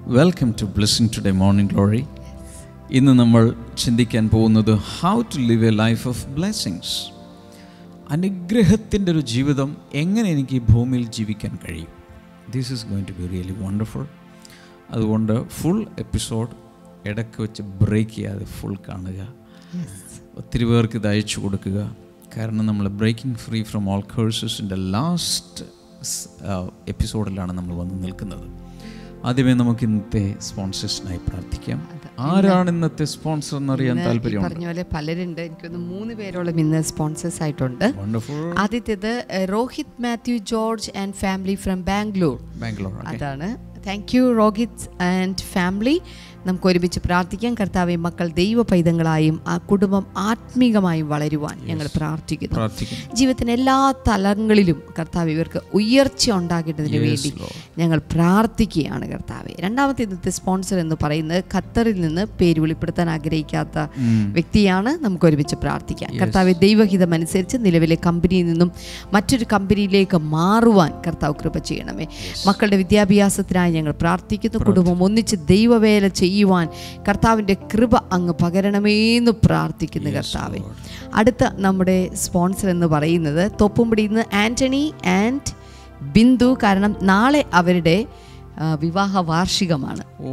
Welcome to blessing today morning glory ഇന്ന് നമ്മൾ ചിന്തിക്കാൻ പോകുന്നത് how to live a life of blessings അനുഗ്രഹത്തിൻ്റെ ഒരു ജീവിതം എങ്ങനെ എനിക്ക് ഈ ഭൂമിയിൽ ജീവിക്കാൻ കഴിയും this is going to be really wonderful അതുകൊണ്ട് ഫുൾ എപ്പിസോഡ് ഇടയ്ക്ക് വെച്ച് ബ്രേക്ക് ചെയ്യാതെ ഫുൾ കാണുക ഒത്തിരി പേർക്ക് ഇത് അയച്ചു കൊടുക്കുക കാരണം നമ്മൾ ബ്രേക്കിംഗ് ഫ്രീ ഫ്രം ഓൾ കേഴ്സസിൻ്റെ ലാസ്റ്റ് എപ്പിസോഡിലാണ് നമ്മൾ വന്ന് നിൽക്കുന്നത് ആദ്യമേ നമുക്ക് ഇന്നത്തെ സ്പോൺസേഴ്സിനായി പ്രാർത്ഥിക്കാം ആരാണ് ഇന്നത്തെ സ്പോൺസർ എന്നറിയാൻ ഇന്ന് ഈ താല്പര്യമുണ്ട് പറഞ്ഞ പോലെ പലരുണ്ട് എനിക്കൊന്ന് മൂന്ന് പേരോളം ഇന്ന് സ്പോൺസേഴ്സ് ആയിട്ടുണ്ട് വണ്ടർഫുൾ ആദ്യത്തേത് എഹ്, Rohit Mathew George and family from Bangalore Bangalore അതാണ് thank you Rohit and family നമുക്ക് ഒരുമിച്ച് പ്രാർത്ഥിക്കാം കർത്താവെ മക്കൾ ദൈവ പൈതങ്ങളായും ആ കുടുംബം ആത്മീകമായും വളരുവാൻ ഞങ്ങൾ പ്രാർത്ഥിക്കുന്നു പ്രാർത്ഥിക്കുന്നു ജീവിതത്തിന് എല്ലാ തലങ്ങളിലും കർത്താവ് ഇവർക്ക് ഉയർച്ച ഉണ്ടാകേണ്ടതിന് വേണ്ടി ഞങ്ങൾ പ്രാർത്ഥിക്കുകയാണ് കർത്താവെ രണ്ടാമത്തെ ഇന്നത്തെ സ്പോൺസർ എന്ന് പറയുന്നത് ഖത്തറിൽ നിന്ന് പേര് വെളിപ്പെടുത്താൻ ആഗ്രഹിക്കാത്ത വ്യക്തിയാണ് നമുക്ക് ഒരുമിച്ച് പ്രാർത്ഥിക്കാം കർത്താവെ ദൈവഹിതം അനുസരിച്ച് നിലവിലെ കമ്പനിയിൽ നിന്നും മറ്റൊരു കമ്പനിയിലേക്ക് മാറുവാൻ കർത്താവ് കൃപ ചെയ്യണമേ മക്കളുടെ വിദ്യാഭ്യാസത്തിനായി ഞങ്ങൾ പ്രാർത്ഥിക്കുന്നു കുടുംബം ഒന്നിച്ച് ദൈവവേല ചെയ്യുവാൻ കർത്താവിൻ്റെ കൃപ അങ്ങ് പകരണമേ എന്ന് പ്രാർത്ഥിക്കുന്നു കർത്താവെ അടുത്ത നമ്മുടെ സ്പോൺസർ എന്ന് പറയുന്നത് തോപ്പുംപടിയിൽ നിന്ന് ആൻ്റണി ആൻഡ് ബിന്ദു കാരണം നാളെ അവരുടെ ആ, വിവാഹ വാർഷികമാണ് oh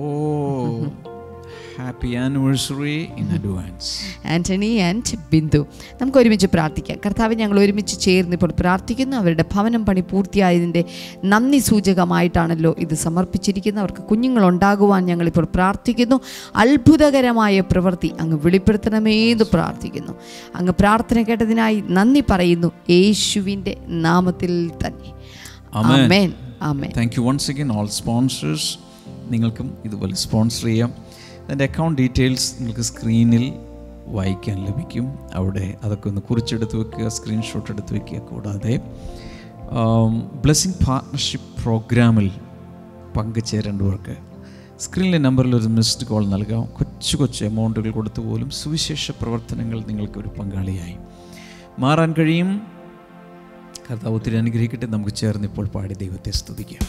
happy anniversary in advance Antony and Bindu നമുക്ക് ഒരുമിച്ച് പ്രാർത്ഥിക്കാം കർത്താവ് ഞങ്ങൾ ഒരുമിച്ച് ചേർന്ന് ഇപ്പോൾ പ്രാർത്ഥിക്കുന്നു അവരുടെ ഭവനം പണി പൂർത്തിയായതിൻ്റെ നന്ദി സൂചകമായിട്ടാണല്ലോ ഇത് സമർപ്പിച്ചിരിക്കുന്നത് അവർക്ക് കുഞ്ഞുങ്ങൾ ഉണ്ടാകുവാൻ ഞങ്ങളിപ്പോൾ പ്രാർത്ഥിക്കുന്നു അത്ഭുതകരമായ പ്രവൃത്തി അങ്ങ് വെളിപ്പെടുത്തണമേ എന്ന് പ്രാർത്ഥിക്കുന്നു അങ്ങ് പ്രാർത്ഥന കേട്ടതിനായി നന്ദി പറയുന്നു യേശുവിൻ്റെ നാമത്തിൽ തന്നെ Amen. Amen amen thank you once again all sponsors നിങ്ങൾക്കും ഇതുപോലെ സ്പോൺസർ ചെയ്യാം അതിൻ്റെ അക്കൗണ്ട് ഡീറ്റെയിൽസ് നിങ്ങൾക്ക് സ്ക്രീനിൽ വായിക്കാൻ ലഭിക്കും അവിടെ അതൊക്കെ ഒന്ന് കുറിച്ചെടുത്ത് വെക്കുക സ്ക്രീൻഷോട്ട് എടുത്ത് വെക്കുക കൂടാതെ ബ്ലെസ്സിങ് പാർട്ട്ണർഷിപ്പ് പ്രോഗ്രാമിൽ പങ്കുചേരേണ്ടവർക്ക് സ്ക്രീനിലെ നമ്പറിൽ ഒരു മിസ്ഡ് കോൾ നൽകാം കൊച്ചു കൊച്ചു എമൗണ്ടുകൾ കൊടുത്തു പോലും സുവിശേഷ പ്രവർത്തനങ്ങൾ നിങ്ങൾക്ക് ഒരു പങ്കാളിയായി മാറാൻ കഴിയും കർത്താവ് ഒത്തിരി അനുഗ്രഹിക്കട്ടെ നമുക്ക് ചേർന്ന് ഇപ്പോൾ പാടി ദൈവത്തെ സ്തുതിക്കാം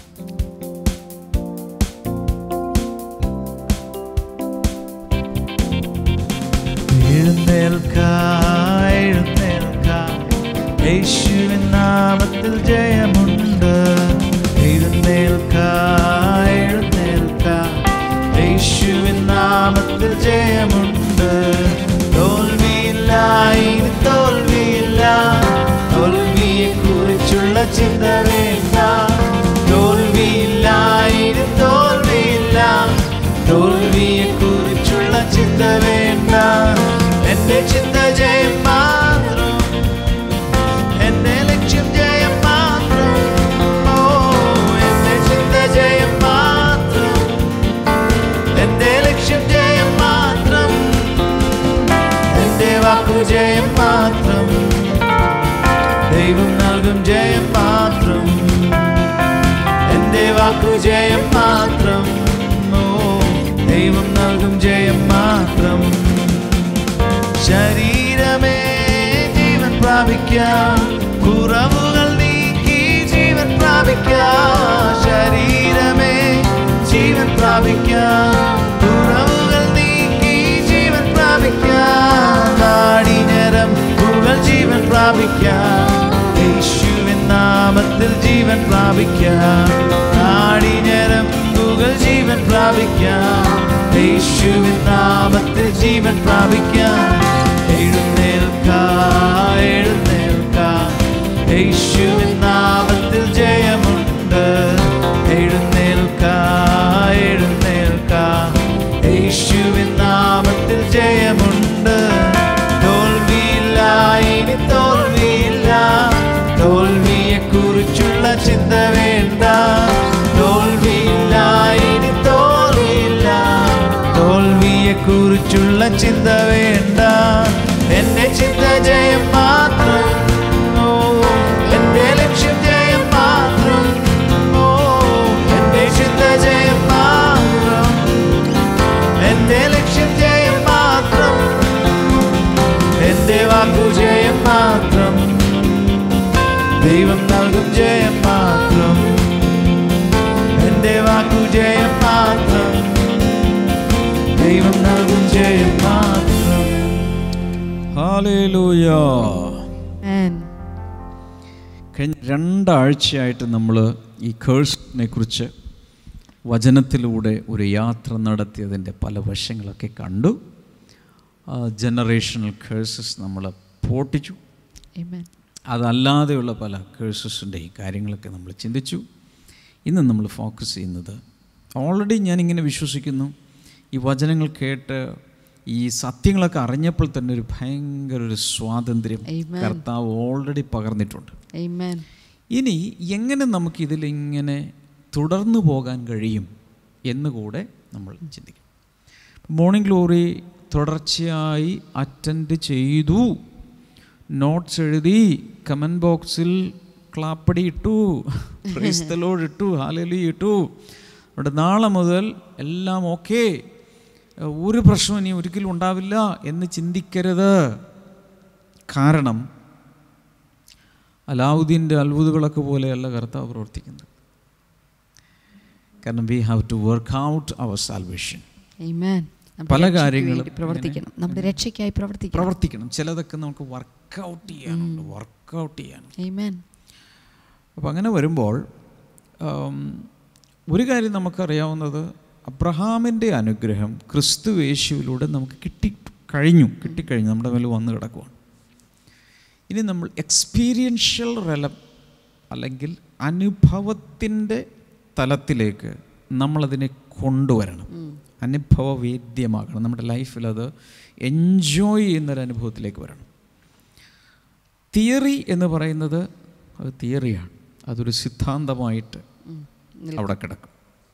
എഴുന്നേൽക്ക എഴുന്നേൽക്ക യേശുവിൻ നാമത്തിൽ ജയമുണ്ട് എഴുന്നേൽക്ക എഴുന്നേൽക്ക യേശുവിൻ നാമത്തിൽ ജയമുണ്ട് തോൽവിയില്ല ഇനി തോൽവിയില്ല തോൽവിയെ കുറിച്ചുള്ള ചിന്ത വേണ്ട തോൽവിയില്ല ഇനി തോൽവിയില്ല തോൽവിയെ കുറിച്ചുള്ള ചിന്ത വേണ്ട എന്റെ ചിന്ത ജയം മാത്രം എന്റെ ലക്ഷ്യം ജയം മാത്രം ഓ എന്റെ ചിന്ത ജയം മാത്രം എന്റെ ലക്ഷ്യം ജയം മാത്രം എന്റെ വാക്കു ജയം മാത്രം ദൈവം നൽകും ജയം മാത്രം എന്റെ വാക്കു ജയം മാത്രം ഓ ദൈവം നൽകും ജയം മാത്രം ശരീരമേ ജീവൻ പ്രാപിക്കാം കുറവുകൾ നീക്കി ജീവൻ പ്രാപിക്കാം ശരീരമേ ജീവൻ പ്രാപിക്കാം കുറവുകൾ നീക്കി ജീവൻ പ്രാപിക്കാം നാടിനരം പുകൾ ജീവൻ പ്രാപിക്കാം യേശുവിൻ നാമത്തിൽ ജീവൻ പ്രാപിക്കാം നാടിനരം പുകൾ ജീവൻ പ്രാപിക്കാം യേശുവിൻ നാമത്തിൽ ജീവൻ പ്രാപിക്കാം എഴുന്നേൽക്ക എഴുന്നേൽക്ക യേശുവിൻ നാമത്തിൽ ജയമുണ്ട് എഴുന്നേൽക്ക എഴുന്നേൽക്ക യേശുവിൻ നാമത്തിൽ ജയമുണ്ട് തോൽവിയില്ല ഇനി തോൽവിയില്ല തോൽവിയെ കുറിച്ചുള്ള ചിന്ത വേണ്ട തോൽവിയില്ല ഇനി തോൽവിയില്ല തോൽവിയെ കുറിച്ചുള്ള ചിന്ത വേണ്ട എന്റെ ചിന്ത ജയം മാത്രം ഓ എന്റെ ലക്ഷ്യം ജയം മാത്രം ഓ എന്റെ ചിന്ത ജയം മാത്രം എന്റെ ലക്ഷ്യം ജയം മാത്രം എന്റെ വാക്കു ജയം മാത്രം ദൈവം നൽകും ജയം മാത്രം എന്റെ വാക്കു ജയം മാത്രം ഹാലേലൂയ Amen. കഴിഞ്ഞ രണ്ടാഴ്ചയായിട്ട് നമ്മൾ ഈ കേഴ്സിനെ കുറിച്ച് വചനത്തിലൂടെ ഒരു യാത്ര നടത്തിയതിൻ്റെ പല വശങ്ങളൊക്കെ കണ്ടു ജനറേഷണൽ കേഴ്സസ് നമ്മൾ പോട്ടിച്ചു Amen. അതല്ലാതെയുള്ള പല കേഴ്സസിൻ്റെയും കാര്യങ്ങളൊക്കെ നമ്മൾ ചിന്തിച്ചു ഇന്ന് നമ്മൾ ഫോക്കസ് ചെയ്യുന്നത് ഓൾറെഡി ഞാനിങ്ങനെ വിശ്വസിക്കുന്നു ഈ വചനങ്ങൾ കേട്ട് ഈ സത്യങ്ങളൊക്കെ അറിഞ്ഞപ്പോൾ തന്നെ ഒരു ഭയങ്കര ഒരു സ്വാതന്ത്ര്യം Amen. കർത്താവ് ഓൾറെഡി പകർന്നിട്ടുണ്ട് Amen. ഇനി എങ്ങനെ നമുക്കിതിലിങ്ങനെ തുടർന്നു പോകാൻ കഴിയും എന്നുകൂടെ നമ്മൾ ചിന്തിക്കും മോർണിംഗ് ഗ്ലോറി തുടർച്ചയായി അറ്റൻഡ് ചെയ്തു നോട്ട്സ് എഴുതി കമൻറ്റ് ബോക്സിൽ ക്ലാപ്പടി ഇട്ടു ക്രൈസ്തലോട് ഇട്ടു ഹാലലി ഇട്ടു അവിടെ നാളെ മുതൽ എല്ലാം ഓക്കെ ഒരു പ്രശ്നവും ഇനി ഒരിക്കലും ഉണ്ടാവില്ല എന്ന് ചിന്തിക്കരുത് കാരണം അലാവുദ്ദീൻ്റെ അത്ഭുതങ്ങളൊക്കെ പോലെയല്ല കർത്താവ് പ്രവർത്തിക്കുന്നത് കാരണം we have to work out our salvation Amen. നമ്മുടെ പല രക്ഷയ്ക്ക് കാര്യങ്ങളും വേണ്ടി പ്രവർത്തിക്കണം നമ്മുടെ രക്ഷയ്ക്കായി പ്രവർത്തിക്കണം പ്രവർത്തിക്കണം ചിലതൊക്കെ നമുക്ക് വർക്കൗട്ട് ചെയ്യാനുണ്ട് വർക്കൗട്ട് ചെയ്യാൻ Amen. അപ്പോൾ അങ്ങനെ വരുമ്പോൾ ആം, ഒരു കാര്യം നമുക്കറിയാവുന്നത് അബ്രഹാമിൻ്റെ അനുഗ്രഹം ക്രിസ്തു യേശുവിലൂടെ നമുക്ക് കിട്ടി കഴിഞ്ഞു കിട്ടിക്കഴിഞ്ഞു നമ്മുടെ മേൽ വന്ന് കിടക്കുവാണ് ഇനി നമ്മൾ എക്സ്പീരിയൻഷ്യൽ റലം അല്ലെങ്കിൽ അനുഭവത്തിൻ്റെ തലത്തിലേക്ക് നമ്മളതിനെ കൊണ്ടുവരണം അനുഭവവേദ്യമാകണം നമ്മുടെ ലൈഫിൽ അത് എൻജോയ് ചെയ്യുന്നൊരു അനുഭവത്തിലേക്ക് വരണം തിയറി എന്ന് പറയുന്നത് അത് തിയറിയാണ് അതൊരു സിദ്ധാന്തമായിട്ട് ഉം. അവിടെ കിടക്കും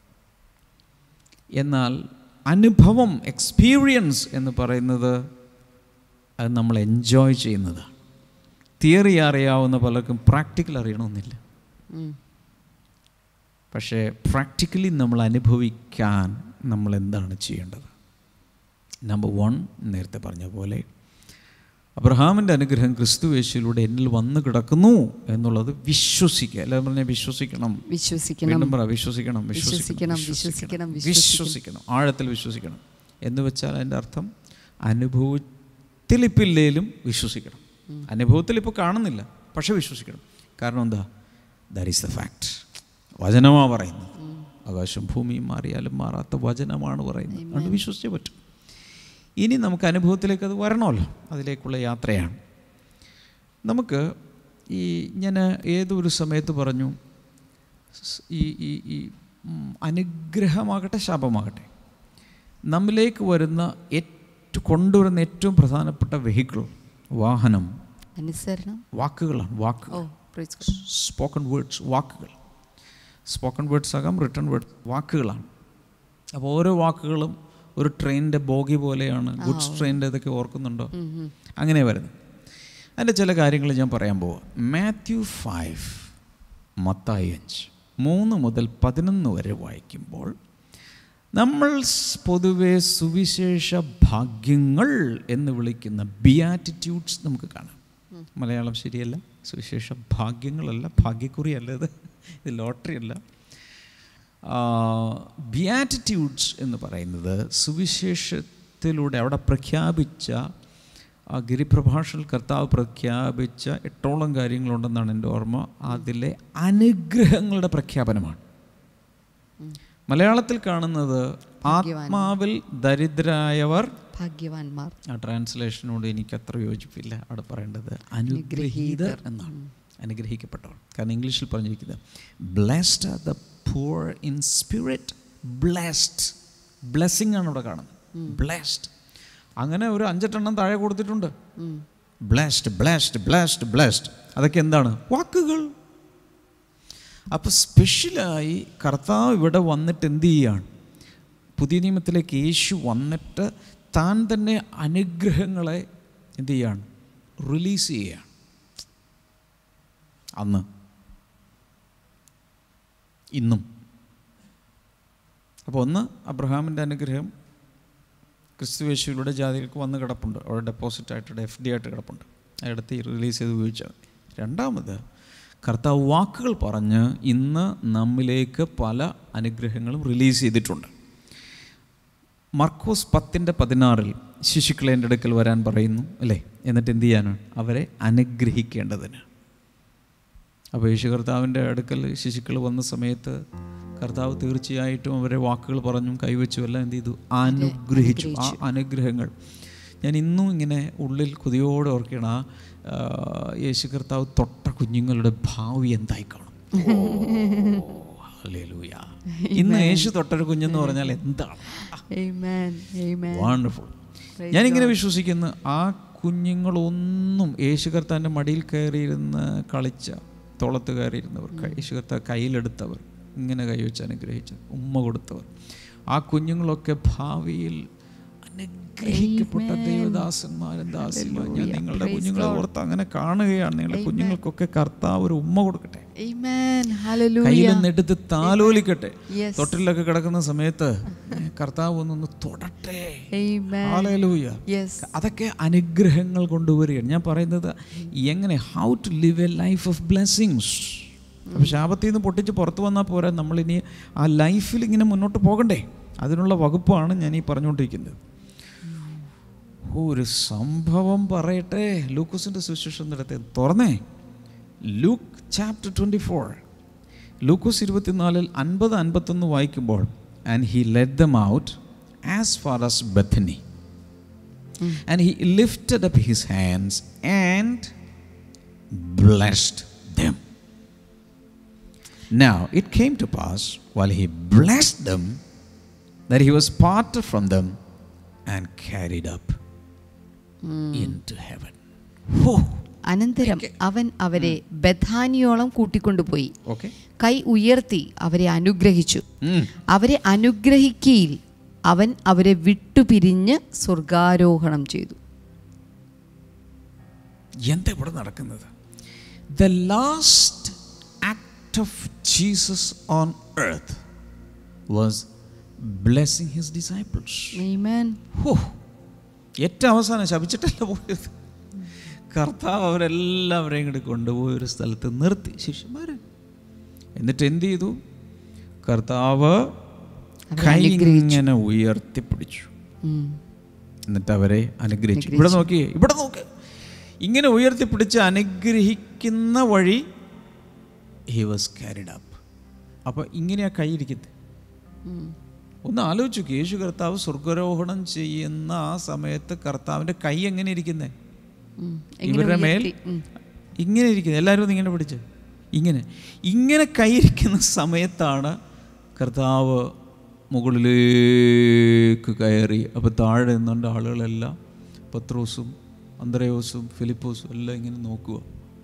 എന്നാൽ അനുഭവം എക്സ്പീരിയൻസ് എന്ന് പറയുന്നത് അത് നമ്മൾ എൻജോയ് ചെയ്യുന്നതാണ് തിയറി അറിയാവുന്ന പലർക്കും പ്രാക്ടിക്കൽ അറിയണമെന്നില്ല ഉം. പക്ഷേ പ്രാക്ടിക്കലി നമ്മൾ അനുഭവിക്കാൻ നമ്മൾ എന്താണ് ചെയ്യേണ്ടത് നമ്പർ വൺ നേരത്തെ പറഞ്ഞ പോലെ അബ്രഹാമിൻ്റെ അനുഗ്രഹം ക്രിസ്തു യേശുവിലൂടെ എന്നിൽ വന്ന് കിടക്കുന്നു എന്നുള്ളത് വിശ്വസിക്കുക എല്ലാവരും പറഞ്ഞാൽ വിശ്വസിക്കണം വിശ്വസിക്കണം വീണ്ടും പറ വിശ്വസിക്കണം വിശ്വസിക്കണം, വിശ്വസിക്കണം, വിശ്വസിക്കണം. വിശ്വസിക്കണം ആഴത്തിൽ വിശ്വസിക്കണം എന്ന് വെച്ചാൽ അതിൻ്റെ അർത്ഥം അനുഭവത്തിൽ ഇപ്പം ഇല്ലേലും വിശ്വസിക്കണം അനുഭവത്തിൽ ഇപ്പോൾ കാണുന്നില്ല പക്ഷെ വിശ്വസിക്കണം കാരണം എന്താ ദാറ്റ് ഈസ് ദ ഫാക്ട് വചനമാണ് പറയുന്നത് ആകാശം ഭൂമിയും മാറിയാലും മാറാത്ത വചനമാണ് പറയുന്നത് അതുകൊണ്ട് വിശ്വസിച്ചേ പറ്റും ഇനി നമുക്ക് അനുഭവത്തിലേക്ക് അത് വരണമല്ലോ അതിലേക്കുള്ള യാത്രയാണ് നമുക്ക് ഈ ഞാൻ ഏതൊരു സമയത്ത് പറഞ്ഞു സ് ഈ ഈ ഈ ഉം, അനുഗ്രഹമാകട്ടെ ശാപമാകട്ടെ നമ്മിലേക്ക് വരുന്ന ഏറ്റവും കൊണ്ടുവരുന്ന ഏറ്റവും പ്രധാനപ്പെട്ട വെഹിക്കിൾ വാഹനം അനുസരണം വാക്കുകളാണ് ഓ വാക്കുകൾ praise God. സ്പോക്കൺ വേർഡ്സ് വാക്കുകൾ സ്പോക്കൺ വേർഡ്സ് ആകാം റിട്ടേൺ വേർഡ്സ് വാക്കുകളാണ് അപ്പോൾ ഓരോ വാക്കുകളും ഒരു ട്രെയിനിൻ്റെ ബോഗി പോലെയാണ് ഗുഡ്സ് ട്രെയിനിൻ്റെ ഇതൊക്കെ ഓർക്കുന്നുണ്ടോ ഉം, ഉം. അങ്ങനെ വരുന്നത് അതിൻ്റെ ചില കാര്യങ്ങൾ ഞാൻ പറയാൻ പോവാം മാത്യു ഫൈവ് മത്തായി അഞ്ച് മൂന്ന് മുതൽ പതിനൊന്ന് വരെ വായിക്കുമ്പോൾ നമ്മൾ സ് പൊതുവെ സുവിശേഷ ഭാഗ്യങ്ങൾ എന്ന് വിളിക്കുന്ന ബിയാറ്റിറ്റ്യൂഡ്സ് നമുക്ക് കാണാം മലയാളം ശരിയല്ല സുവിശേഷ ഭാഗ്യങ്ങളല്ല ഭാഗ്യക്കുറിയല്ല ഇത് ഇത് ലോട്ടറി അല്ല ബിയാറ്റിറ്റ്യൂഡ്സ് എന്ന് പറയുന്നത് സുവിശേഷത്തിലൂടെ അവിടെ പ്രഖ്യാപിച്ച ആ ഗിരിപ്രഭാഷണൽ കർത്താവ് പ്രഖ്യാപിച്ച എട്ടോളം കാര്യങ്ങളുണ്ടെന്നാണ് എൻ്റെ ഓർമ്മ അതിലെ അനുഗ്രഹങ്ങളുടെ പ്രഖ്യാപനമാണ് മലയാളത്തിൽ കാണുന്നത് ആത്മാവിൽ ദരിദ്രായവർ ഭാഗ്യവാന്മാർ ആ ട്രാൻസ്ലേഷനോട് എനിക്ക് അത്ര യോജിപ്പില്ല അവിടെ പറയേണ്ടത് അനുഗ്രഹീതർ എന്നാണ് അനുഗ്രഹിക്കപ്പെട്ടവർ കാരണം ഇംഗ്ലീഷിൽ പറഞ്ഞിരിക്കുന്നത് blessed are the poor in spirit blessed blessing ആണ് ഇവിടെ കാണുന്നത് ബ്ലെസ്ഡ് അങ്ങനെ ഒരു അഞ്ചെട്ടെണ്ണം താഴെ കൊടുത്തിട്ടുണ്ട് ഉം. ബ്ലെസ്ഡ് ബ്ലെസ്ഡ് ബ്ലെസ്ഡ് ബ്ലെസ്ഡ് അതൊക്കെ എന്താണ് വാക്കുകൾ അപ്പോൾ സ്പെഷ്യലായി കർത്താവ് ഇവിടെ വന്നിട്ട് എന്ത് ചെയ്യാണ് പുതിയ നിയമത്തിലേക്ക് യേശു വന്നിട്ട് താൻ തന്നെ അനുഗ്രഹങ്ങളെ എന്ത് ചെയ്യാണ് റിലീസ് ചെയ്യുകയാണ് അന്ന് ഇന്നും അപ്പോൾ ഒന്ന് അബ്രഹാമിൻ്റെ അനുഗ്രഹം ക്രിസ്തു യേശുവിലൂടെ ജാതികൾക്ക് വന്ന് കിടപ്പുണ്ട് അവിടെ ഡെപ്പോസിറ്റ് ആയിട്ട് എഫ് ഡി ആയിട്ട് കിടപ്പുണ്ട് അതെടുത്ത് റിലീസ് ചെയ്ത് ഉപയോഗിച്ചാൽ മതി രണ്ടാമത് കർത്താവ് വാക്കുകൾ പറഞ്ഞ് ഇന്ന് നമ്മിലേക്ക് പല അനുഗ്രഹങ്ങളും റിലീസ് ചെയ്തിട്ടുണ്ട് മർക്കോസ് പത്തിൻ്റെ പതിനാറിൽ ശിശുക്കളെ എൻ്റെ അടുക്കൽ വരാൻ പറയുന്നു അല്ലേ എന്നിട്ട് എന്ത് ചെയ്യാനാണ് അവരെ അനുഗ്രഹിക്കേണ്ടതിന് അപ്പോൾ യേശു കർത്താവിൻ്റെ അടുക്കൽ ശിശുക്കൾ വന്ന സമയത്ത് കർത്താവ് തീർച്ചയായിട്ടും അവരെ വാക്കുകൾ പറഞ്ഞും കൈവച്ചു എല്ലാം എന്ത് ചെയ്തു അനുഗ്രഹിച്ചു ആ അനുഗ്രഹങ്ങൾ ഞാൻ ഇന്നും ഇങ്ങനെ ഉള്ളിൽ കൊതിയോടെ ഓർക്കണം ആ ആ, യേശു കർത്താവ് തൊട്ട കുഞ്ഞുങ്ങളുടെ ഭാവി എന്തായി കാണും ഓ, ഹല്ലേലൂയ. ഇന്ന് യേശു തൊട്ടൊരു കുഞ്ഞെന്ന് പറഞ്ഞാൽ എന്താണ് Amen. Amen. വണ്ടർഫുൾ ഞാനിങ്ങനെ വിശ്വസിക്കുന്നു ആ കുഞ്ഞുങ്ങളൊന്നും യേശു കർത്താവിൻ്റെ മടിയിൽ കയറിയിരുന്ന് കളിച്ച തോളത്ത് കയറിയിരുന്നവർ ക- യേശു കർത്താവ് കയ്യിലെടുത്തവർ ഇങ്ങനെ കൈവച്ച് അനുഗ്രഹിച്ചത് ഉമ്മ കൊടുത്തവർ ആ കുഞ്ഞുങ്ങളൊക്കെ ഭാവിയിൽ അനുഗ്രഹിക്കപ്പെട്ട ദൈവദാസന്മാരും ദാസിമാർ ഞാൻ നിങ്ങളുടെ കുഞ്ഞുങ്ങളെ ഓർത്ത് അങ്ങനെ കാണുകയാണ് നിങ്ങളുടെ കുഞ്ഞുങ്ങൾക്കൊക്കെ കർത്താവ് ഒരു ഉമ്മ കൊടുക്കട്ടെ Amen. Hallelujah. കയ്യിലൊന്ന് എടുത്ത് താലോലിക്കട്ടെ Yes. തൊട്ടിലൊക്കെ കിടക്കുന്ന സമയത്ത് കർത്താവ് ഒന്നൊന്ന് തൊടട്ടെ Amen. ഹല്ലേലൂയ. Yes. അതൊക്കെ അനുഗ്രഹങ്ങൾ കൊണ്ടുവരികയാണ് ഞാൻ പറയുന്നത് എങ്ങനെ how to live a life of blessings അപ്പോൾ ശാപത്തിൽ നിന്ന് പൊട്ടിച്ച് പുറത്ത് വന്നാൽ പോരാ നമ്മളിനി ആ ലൈഫിൽ ഇങ്ങനെ മുന്നോട്ട് പോകണ്ടേ അതിനുള്ള വകുപ്പാണ് ഞാൻ ഈ പറഞ്ഞുകൊണ്ടിരിക്കുന്നത് ഒരു സംഭവം പറയട്ടെ ലൂക്കോസിൻ്റെ സുവിശേഷം നടത്തി തുറന്നേ Luke chapter twenty four Lukose ഇരുപത്തിനാലിൽ അൻപത് അൻപത്തൊന്ന് വായിക്കുമ്പോൾ and he let them out as far as Bethany and he lifted up his hands and blessed them Now it came to pass while he blessed them that he was parted from them and carried up into heaven. Oh, അനന്തരം അവൻ അവരെ ബഥാനിയോളം കൂട്ടിക്കൊണ്ടുപോയി okay. കൈ ഉയർത്തി അവരെ അനുഗ്രഹിച്ചു Mm. അവരെ അനുഗ്രഹിക്കയിൽ അവൻ അവരെ വിട്ടുപിരിഞ്ഞ് സ്വർഗാരോഹണം ചെയ്തു എന്താ ഇവിടെ നടക്കുന്നത് the last act of Jesus on earth was blessing his disciples Amen. ഹോ ഏറ്റവും അവസാനം ശപിച്ചിട്ടല്ല പോയത് കർത്താവ് അവരെല്ലാവരെയും കൂടി കൊണ്ടുപോയി ഒരു സ്ഥലത്ത് നിർത്തി ശിഷ്യന്മാരെ എന്നിട്ട് എന്ത് ചെയ്തു കർത്താവ് കൈ ഇങ്ങനെ ഉയർത്തിപ്പിടിച്ചു ഉം. എന്നിട്ട് അവരെ അനുഗ്രഹിച്ചു ഇവിടെ നോക്കിയേ ഇവിടെ നോക്ക് ഇങ്ങനെ ഉയർത്തിപ്പിടിച്ച് അനുഗ്രഹിക്കുന്ന വഴി ഹി വാസ് ക്യാരിഡ് അപ്പ് അപ്പോൾ ഇങ്ങനെയാ കൈയിരിക്കുന്നത് ഉം. ഒന്ന് ആലോചിച്ചു യേശു കർത്താവ് സ്വർഗാരോഹണം ചെയ്യുന്ന ആ സമയത്ത് കർത്താവിൻ്റെ കൈ എങ്ങനെ ഇരിക്കുന്നത് ഉം. എങ്ങനെ ഇവരുടെ മേൽ ഉയർത്തി? ഉം. ഇങ്ങനെ ഇരിക്കുന്നത് എല്ലാവരും ഒന്ന് ഇങ്ങനെ പിടിച്ച് ഇങ്ങനെ ഇങ്ങനെ കൈയിരിക്കുന്ന സമയത്താണ് കർത്താവ് മുകളിലേക്ക് കയറി അപ്പോൾ താഴെ നിന്നുകൊണ്ട് ആളുകളെല്ലാം പത്രോസും അന്ത്രയോസും ഫിലിപ്പോസും എല്ലാം ഇങ്ങനെ നോക്കുക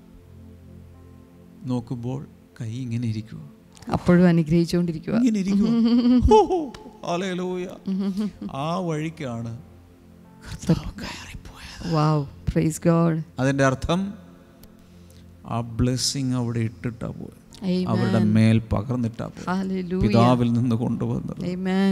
നോക്കുമ്പോൾ കൈ ഇങ്ങനെ ഇരിക്കുക അപ്പോഴും അനുഗ്രഹിച്ചുകൊണ്ടിരിക്കുക ഇങ്ങനെ ഇരിക്കുക ഹല്ലേലൂയ. ആ വഴിക്കാണ് കർത്താവ് കയറിപ്പോയത് വാവ് പ്രൈസ് ഗോഡ് അതിൻ്റെ അർത്ഥം ആ ബ്ലെസ്സിങ് അവിടെ ഇട്ടിട്ടാ പോയത് അവരുടെ മേൽ പകർന്നിട്ടാ പോയത് ഹല്ലേലൂയ പിതാവിൽ നിന്ന് കൊണ്ടുവന്നത് ആമേൻ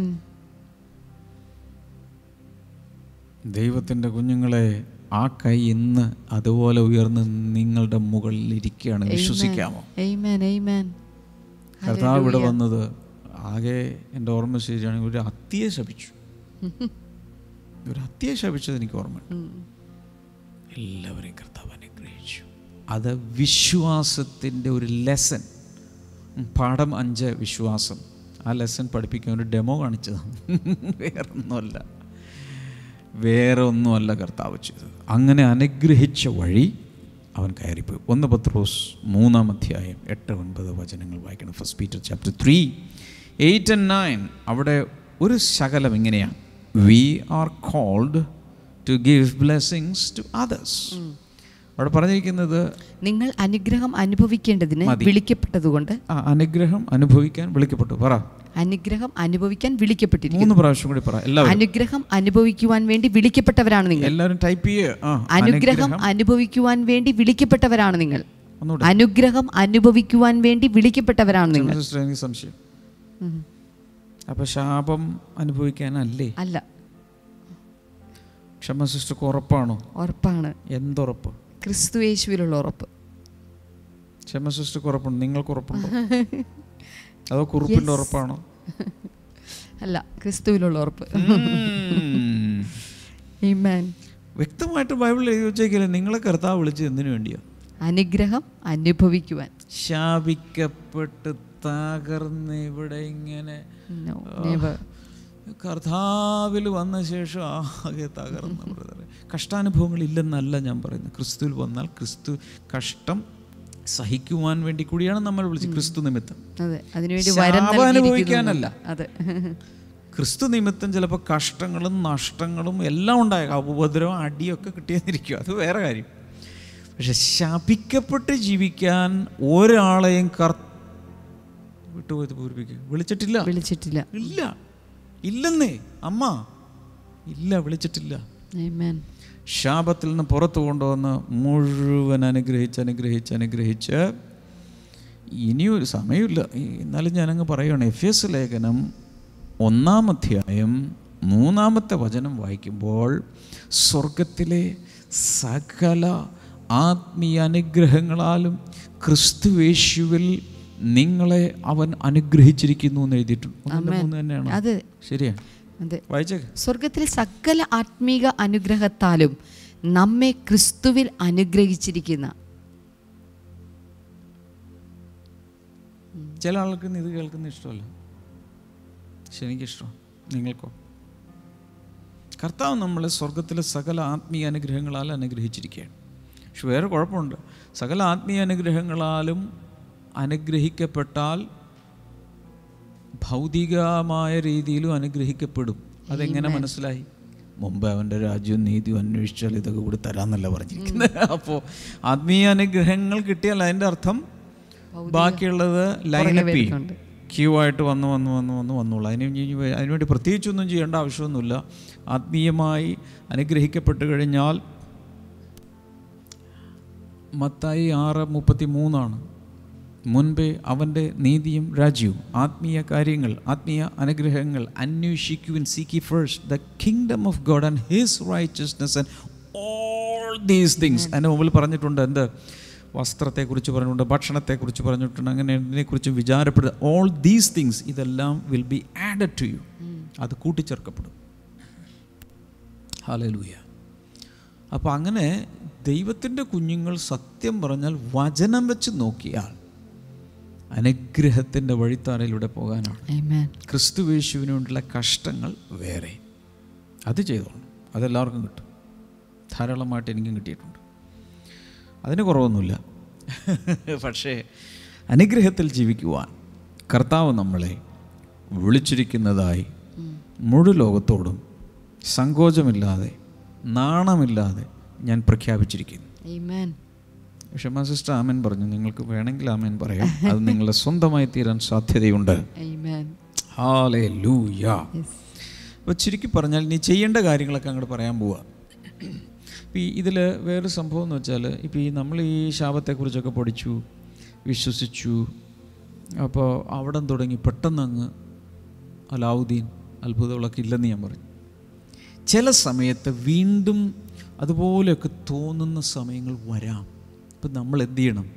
ദൈവത്തിൻ്റെ കുഞ്ഞുങ്ങളെ ആ കൈ ഇന്ന് അതുപോലെ ഉയർന്ന് നിങ്ങളുടെ മുകളിൽ ഇരിക്കുകയാണ് വിശ്വസിക്കാമോ ആമേൻ ആമേൻ കർത്താവ് ഇവിടെ വന്നത് ആകെ എൻ്റെ ഓർമ്മ ശരിയാണെങ്കിൽ ഒരു അത്തിയെ ശപിച്ചു ഒരു അത്തിയെ ശപിച്ചത് എനിക്ക് ഓർമ്മയുണ്ട് എല്ലാവരെയും കർത്താവ് അനുഗ്രഹിച്ചു അത് വിശ്വാസത്തിൻ്റെ ഒരു ലെസൺ പാഠം അഞ്ച് വിശ്വാസം ആ ലെസൺ പഠിപ്പിക്കാൻ ഒരു ഡെമോ കാണിച്ചതാണ് വേറൊന്നുമല്ല വേറെ ഒന്നുമല്ല കർത്താവ് ചെയ്തത് അങ്ങനെ അനുഗ്രഹിച്ച വഴി അവൻ കയറിപ്പോയി ഒന്ന് പത്രോസ് മൂന്നാം അധ്യായം എട്ട് ഒൻപത് വചനങ്ങൾ വായിക്കണം first Peter chapter three eight and nine അവിടെ ഒരു ശകലം ഇങ്ങനെയാണ് we are called to give blessings to others അവിടെ പറഞ്ഞിരിക്കുന്നത് നിങ്ങൾ അനുഗ്രഹം അനുഭവിക്കേണ്ടതിന് വിളിക്കപ്പെട്ടതുകൊണ്ട് ആ അനുഗ്രഹം അനുഭവിക്കാൻ വിളിക്കപ്പെട്ടു പറ അനുഗ്രഹം അനുഭവിക്കാൻ വിളിക്കപ്പെട്ടിരിക്കുന്നു മൂന്ന് പ്രാവശ്യം കൂടി പറ എല്ലാവരും അനുഗ്രഹം അനുഭവിക്കുവാൻ വേണ്ടി വിളിക്കപ്പെട്ടവരാണ് നിങ്ങൾ എല്ലാവരും ടൈപ്പ് ചെയ്യേ ആ അനുഗ്രഹം അനുഭവിക്കുവാൻ വേണ്ടി വിളിക്കപ്പെട്ടവരാണ് നിങ്ങൾ ഒന്നുകൂടെ അനുഗ്രഹം അനുഭവിക്കുവാൻ വേണ്ടി വിളിക്കപ്പെട്ടവരാണ് നിങ്ങൾ സിസ്റ്റർ എനിക്ക് സംശയം ഉം. അപ്പൊ ശാപം അനുഭവിക്കാനല്ലേ അല്ല ക്ഷമ സിസ്റ്റർക്ക് ഉറപ്പാണോ ഉറപ്പാണ് എന്തുറപ്പ് ക്രിസ്തു യേശുവിലുള്ള ഉറപ്പ് ക്ഷമ സിസ്റ്റർക്ക് ഉറപ്പുണ്ട് നിങ്ങൾക്ക് ഉറപ്പുണ്ടോ അതോ കുറുപ്പിന്റെ ഉറപ്പാണോ അല്ല ക്രിസ്തുവിലുള്ള ഉറപ്പ് ഉം. Amen. വ്യക്തമായിട്ട് ബൈബിളിൽ എഴുതി വെച്ചേക്കില്ല നിങ്ങളെ കർത്താവ് വിളിച്ചത് എന്തിനു വേണ്ടിയാണ് അനുഗ്രഹം അനുഭവിക്കുവാൻ ശാപിക്കപ്പെട്ട് തകർന്ന് ഇവിടെ ഇങ്ങനെ No, never. കർത്താവിൽ വന്ന ശേഷം ആകെ തകർന്ന ബ്രദറെ കഷ്ടാനുഭവങ്ങൾ ഇല്ലെന്നല്ല ഞാൻ പറയുന്നത് ക്രിസ്തുവിൽ വന്നാൽ ക്രിസ്തു കഷ്ടം സഹിക്കുവാൻ വേണ്ടി കൂടിയാണ് നമ്മൾ വിളിച്ചത് ക്രിസ്തു നിമിത്തം അതെ അതിനുവേണ്ടി വരം ശാപം നൽകിയിരിക്കുന്നു അനുഭവിക്കാനല്ല. അതെ ക്രിസ്തു നിമിത്തം ചിലപ്പോൾ കഷ്ടങ്ങളും നഷ്ടങ്ങളും എല്ലാം ഉണ്ടായേക്കാം ഉപദ്രവം അടിയൊക്കെ കിട്ടിയെന്നിരിക്കും അത് വേറെ കാര്യം പക്ഷെ ശപിക്കപ്പെട്ട് ജീവിക്കാൻ ഒരാളെയും കർ വിട്ടുപോയത് പൂരിപ്പിക്കുക വിളിച്ചിട്ടില്ല വിളിച്ചിട്ടില്ല ഇല്ല ഇല്ലെന്നേ അമ്മ ഇല്ല വിളിച്ചിട്ടില്ല Amen. ശാപത്തിൽ നിന്ന് പുറത്തു കൊണ്ടുവന്ന് മുഴുവൻ അനുഗ്രഹിച്ച് അനുഗ്രഹിച്ച് അനുഗ്രഹിച്ച് ഇനിയൊരു സമയമില്ല ഈ- എന്നാലും ഞാനങ്ങ് പറയുകയാണ് എഫ് എസ് ലേഖനം ഒന്നാം അധ്യായം മൂന്നാമത്തെ വചനം വായിക്കുമ്പോൾ സ്വർഗത്തിലെ സകല ആത്മീയ അനുഗ്രഹങ്ങളാലും ക്രിസ്തുവേശുവിൽ നിങ്ങളെ അവൻ അനുഗ്രഹിച്ചിരിക്കുന്നു എന്ന് എഴുതിയിട്ടുണ്ട് ഒന്നിന്റെ മൂന്ന് തന്നെയാണ് അതെ ശരിയാണ് അതെ വായിച്ചേക്ക് സ്വർഗത്തിൽ സകല ആത്മീക അനുഗ്രഹത്താലും നമ്മെ ക്രിസ്തുവിൽ അനുഗ്രഹിച്ചിരിക്കുന്ന ചില ആൾക്ക് ഇത് കേൾക്കുന്ന ഇഷ്ടമല്ല പക്ഷെ എനിക്കിഷ്ടം നിങ്ങൾക്കോ കർത്താവ് നമ്മളെ സ്വർഗത്തിലെ സകല ആത്മീയ അനുഗ്രഹങ്ങളാൽ അനുഗ്രഹിച്ചിരിക്കുകയാണ് പക്ഷെ വേറെ കുഴപ്പമുണ്ട് സകല ആത്മീയ അനുഗ്രഹങ്ങളാലും അനുഗ്രഹിക്കപ്പെട്ടാൽ ഭൗതികമായ രീതിയിലും അനുഗ്രഹിക്കപ്പെടും അതെങ്ങനെ മനസ്സിലായി മുമ്പ് അവൻ്റെ രാജ്യവും നീതിയും അന്വേഷിച്ചാൽ ഇതൊക്കെ കൂടി തരാമെന്നല്ല പറഞ്ഞിരിക്കുന്നത് അപ്പോൾ ആത്മീയ അനുഗ്രഹങ്ങൾ കിട്ടിയാൽ അതിൻ്റെ അർത്ഥം ബാക്കിയുള്ളത് ലൈനപ്പ് ചെയ്യും വരുന്നുണ്ട്. ക്യൂ ആയിട്ട് വന്ന് വന്ന് വന്ന് വന്ന് വന്നോളൂ അതിന് ഇനി ഇനി വേ- അതിനുവേണ്ടി പ്രത്യേകിച്ചൊന്നും ചെയ്യേണ്ട ആവശ്യമൊന്നുമില്ല ആത്മീയമായി അനുഗ്രഹിക്കപ്പെട്ട് കഴിഞ്ഞാൽ മത്തായി ആറ് മുപ്പത്തി മൂന്നാണ് മുൻപേ അവൻ്റെ നീതിയും രാജ്യവും ആത്മീയ കാര്യങ്ങൾ ആത്മീയ അനുഗ്രഹങ്ങൾ അന്വേഷിക്കുവിൻ seek ye first the kingdom of God and his righteousness and all these things അതിൻ്റെ മുമ്പിൽ പറഞ്ഞിട്ടുണ്ട് എന്ത് വസ്ത്രത്തെക്കുറിച്ച് പറഞ്ഞിട്ടുണ്ട് ഭക്ഷണത്തെക്കുറിച്ച് പറഞ്ഞിട്ടുണ്ട് അങ്ങനെ ഇതിനെക്കുറിച്ച് വിചാരപ്പെടുക ഓൾ ദീസ് തിങ്സ് ഇതെല്ലാം will be added to you അത് കൂട്ടിച്ചേർക്കപ്പെടും ഹാലലൂയ അപ്പോൾ അങ്ങനെ ദൈവത്തിൻ്റെ കുഞ്ഞുങ്ങൾ സത്യം പറഞ്ഞാൽ വചനം വെച്ച് നോക്കിയാൽ അനുഗ്രഹത്തിൻ്റെ വഴിത്താരയിലൂടെ പോകാനാണ് Amen. ക്രിസ്തുവേശുവിന് വേണ്ടിയുള്ള കഷ്ടങ്ങൾ വേറെ അത് ചെയ്തോളൂ അതെല്ലാവർക്കും കിട്ടും ധാരാളമായിട്ട് എനിക്കും കിട്ടിയിട്ടുണ്ട് അതിന് കുറവൊന്നുമില്ല പക്ഷേ അനുഗ്രഹത്തിൽ ജീവിക്കുവാൻ കർത്താവ് നമ്മളെ വിളിച്ചിരിക്കുന്നതായി മുഴു ലോകത്തോടും സങ്കോചമില്ലാതെ നാണമില്ലാതെ ഞാൻ പ്രഖ്യാപിച്ചിരിക്കുന്നു Amen. ക്ഷമ സിസ്റ്റർ ആമൻ പറഞ്ഞു നിങ്ങൾക്ക് വേണമെങ്കിൽ ആമൻ പറയാം അത് നിങ്ങളുടെ സ്വന്തമായി തീരാൻ സാധ്യതയുണ്ട് Amen. ഹാലേ ലൂയ Yes. അപ്പോൾ ചുരുക്കി പറഞ്ഞാൽ നീ ചെയ്യേണ്ട കാര്യങ്ങളൊക്കെ അങ്ങോട്ട് പറയാൻ പോവുക ഇപ്പോൾ ഈ ഇതിൽ വേറൊരു സംഭവം എന്ന് വെച്ചാൽ ഇപ്പോൾ ഈ നമ്മൾ ഈ ശാപത്തെക്കുറിച്ചൊക്കെ പഠിച്ചു വിശ്വസിച്ചു അപ്പോൾ അവിടെ തുടങ്ങി പെട്ടെന്ന് അങ്ങ് അലാവുദ്ദീൻ അത്ഭുതങ്ങളൊക്കെ ഇല്ലെന്ന് ഞാൻ പറഞ്ഞു ചില സമയത്ത് വീണ്ടും അതുപോലെയൊക്കെ തോന്നുന്ന സമയങ്ങൾ വരാം ഇപ്പം നമ്മൾ എന്ത് ചെയ്യണം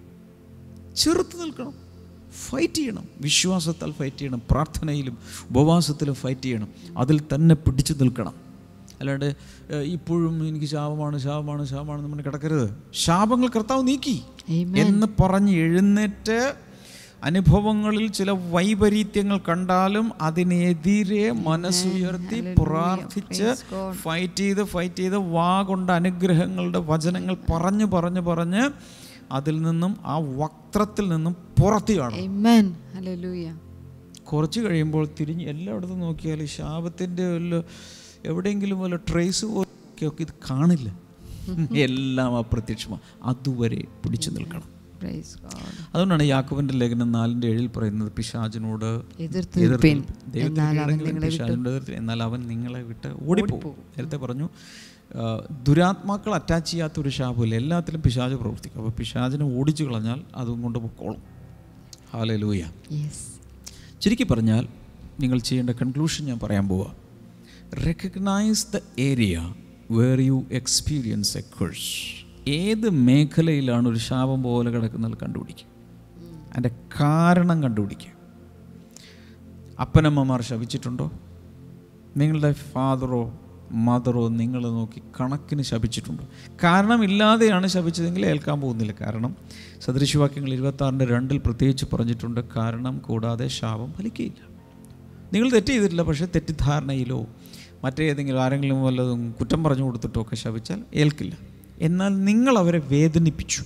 ചെറുത്ത് നിൽക്കണം ഫൈറ്റ് ചെയ്യണം വിശ്വാസത്താൽ ഫൈറ്റ് ചെയ്യണം പ്രാർത്ഥനയിലും ഉപവാസത്തിലും ഫൈറ്റ് ചെയ്യണം അതിൽ തന്നെ പിടിച്ചു നിൽക്കണം അല്ലാണ്ട് ഏഹ്, ഇപ്പോഴും എനിക്ക് ശാപമാണ് ശാപമാണ് ശാപമാണെന്ന് പറഞ്ഞ് കിടക്കരുത് ശാപങ്ങൾ കർത്താവ് നീക്കി Amen. എന്ന് പറഞ്ഞ് എഴുന്നേറ്റ് അനുഭവങ്ങളിൽ ചില വൈപരീത്യങ്ങൾ കണ്ടാലും അതിനെതിരെ മനസ്സുയർത്തി പ്രാർത്ഥിച്ച് ഫൈറ്റ് ചെയ്ത് ഫൈറ്റ് ചെയ്ത് വാ കൊണ്ട് അനുഗ്രഹങ്ങളുടെ വചനങ്ങൾ പറഞ്ഞു പറഞ്ഞു പറഞ്ഞ് അതിൽ നിന്നും ആ വക്രത്തിൽ നിന്നും പുറത്തു കാണും Amen. Hallelujah. കുറച്ച് കഴിയുമ്പോൾ തിരിഞ്ഞ് എല്ലായിടത്തും നോക്കിയാൽ ഈ ശാപത്തിൻ്റെ വല്ല എവിടെയെങ്കിലും വല്ല ട്രേസ് ഒക്കെ ഇത് കാണില്ല എല്ലാം അപ്രത്യക്ഷമാണ് അതുവരെ പിടിച്ചു നിൽക്കണം Praise God. അതുകൊണ്ടാണ് യാക്കോബിന്റെ ലേഖനം നാലിന്റെ ഏഴിൽ പറയുന്നത് പിശാചിനോട് എതിർത്ത് എതിർത്ത് നിൽപ്പിൻ. നിൽപ്പിൻ. ദൈവത്തിന് എന്നാൽ അവൻ കീഴടങ്ങുവിൻ, നിങ്ങളെ വിട്ട് പിശാചിനോട് എതിർത്ത് എന്നാൽ അവൻ നിങ്ങളെ വിട്ട് ഓടിപ്പോകും നേരത്തെ പറഞ്ഞു ആ, ദുരാത്മാക്കൾ അറ്റാച്ച് ചെയ്യാത്ത ഒരു ശാപമില്ല എല്ലാത്തിലും പിശാച് പ്രവർത്തിക്കും അപ്പോൾ പിശാചിനെ ഓടിച്ചു കളഞ്ഞാൽ അതും കൊണ്ട് പൊക്കോളും ഹാലേ ലൂയ Yes. ചുരുക്കി പറഞ്ഞാൽ നിങ്ങൾ ചെയ്യേണ്ട കൺക്ലൂഷൻ ഞാൻ പറയാൻ പോവാ recognise the area where you experience a curse ഏത് മേഖലയിലാണ് ഒരു ശാപം പോലെ കിടക്കുന്നത് കണ്ടുപിടിക്കുക അതിൻ്റെ കാരണം കണ്ടുപിടിക്കുക അപ്പനമ്മമാർ ശപിച്ചിട്ടുണ്ടോ നിങ്ങളുടെ ഫാദറോ മദറോ നിങ്ങൾ നോക്കി കണക്കിന് ശപിച്ചിട്ടുണ്ട് കാരണമില്ലാതെയാണ് ശപിച്ചതെങ്കിൽ ഏൽക്കാൻ പോകുന്നില്ല കാരണം സദൃശവാക്യങ്ങൾ ഇരുപത്താറിൻ്റെ രണ്ടിൽ പ്രത്യേകിച്ച് പറഞ്ഞിട്ടുണ്ട് കാരണം കൂടാതെ ശാപം ഫലിക്കുകയില്ല നിങ്ങൾ തെറ്റ് ചെയ്തിട്ടില്ല പക്ഷേ തെറ്റിദ്ധാരണയിലോ മറ്റേതെങ്കിലും ആരെങ്കിലും വല്ലതും കുറ്റം പറഞ്ഞു കൊടുത്തിട്ടോ ഒക്കെ ശപിച്ചാൽ ഏൽക്കില്ല എന്നാൽ നിങ്ങൾ അവരെ വേദനിപ്പിച്ചു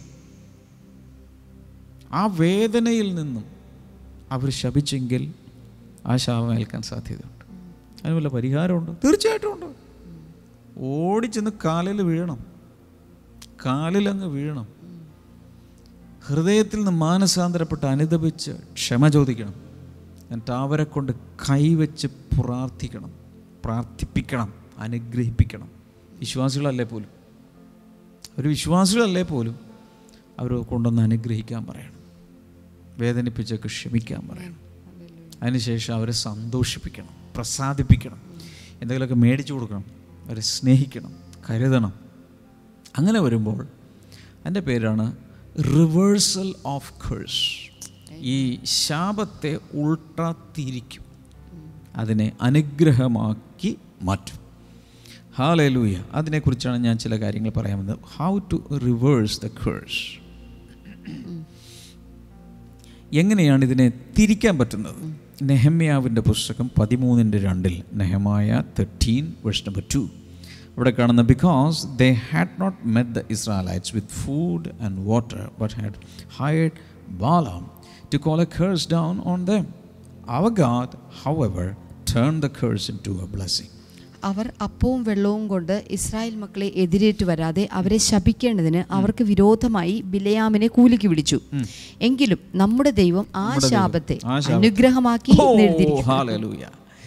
ആ വേദനയിൽ നിന്നും അവർ ശപിച്ചെങ്കിൽ ആ ശാപം ഏൽക്കാൻ സാധ്യതയുണ്ട് അതിന് വല്ല പരിഹാരമുണ്ട് തീർച്ചയായിട്ടും ഉണ്ട് ഓടിച്ചെന്ന് കാലിൽ വീഴണം കാലിലങ്ങ് വീഴണം ഹൃദയത്തിൽ നിന്ന് മാനസാന്തരപ്പെട്ട് അനുദപിച്ച് ക്ഷമ ചോദിക്കണം എന്നിട്ട് അവരെ കൊണ്ട് കൈവച്ച് പ്രാർത്ഥിക്കണം പ്രാർത്ഥിപ്പിക്കണം അനുഗ്രഹിപ്പിക്കണം വിശ്വാസികളല്ലേ പോലും ഒരു വിശ്വാസികളല്ലേ പോലും അവർ കൊണ്ടൊന്ന് അനുഗ്രഹിക്കാൻ പറയണം വേദനിപ്പിച്ചൊക്കെ ക്ഷമിക്കാൻ പറയണം അതിനുശേഷം അവരെ സന്തോഷിപ്പിക്കണം പ്രസാദിപ്പിക്കണം എന്തെങ്കിലുമൊക്കെ മേടിച്ചു കൊടുക്കണം അവരെ സ്നേഹിക്കണം കരുതണം അങ്ങനെ വരുമ്പോൾ എൻ്റെ പേരാണ് റിവേഴ്സൽ ഓഫ് കേഴ്സ് ഈ ശാപത്തെ ഉൾട്ട തിരിക്കും അതിനെ അനുഗ്രഹമാക്കി മാറ്റും ഹാലൂയ അതിനെക്കുറിച്ചാണ് ഞാൻ ചില കാര്യങ്ങൾ പറയാൻ വന്നത് how to reverse the curse എങ്ങനെയാണ് ഇതിനെ തിരിക്കാൻ പറ്റുന്നത് നെഹമ്യാവിൻ്റെ പുസ്തകം പതിമൂന്നിൻ്റെ രണ്ടിൽ Nehemiah thirteen verse number two ഇവിടെ കാണുന്ന because they had not met the Israelites with food and water but had hired Balaam to call a curse down on them our God however turn the curse into a blessing അവർ അപ്പവും വെള്ളവും കൊണ്ട് Israel മക്കളെ എതിരേറ്റു വരാതെ അവരെ ശപിക്കേണ്ടതിന് അവർക്ക് വിരോധമായി ബിലയാമിനെ കൂലിക്ക് വിളിച്ചു എങ്കിലും നമ്മുടെ ദൈവം ആ ശാപത്തെ ആ ശാപത്തെ. അനുഗ്രഹമാക്കി ഓ, എന്നെഴുതിയിരിക്കുന്നു. ഹല്ലേലൂയ.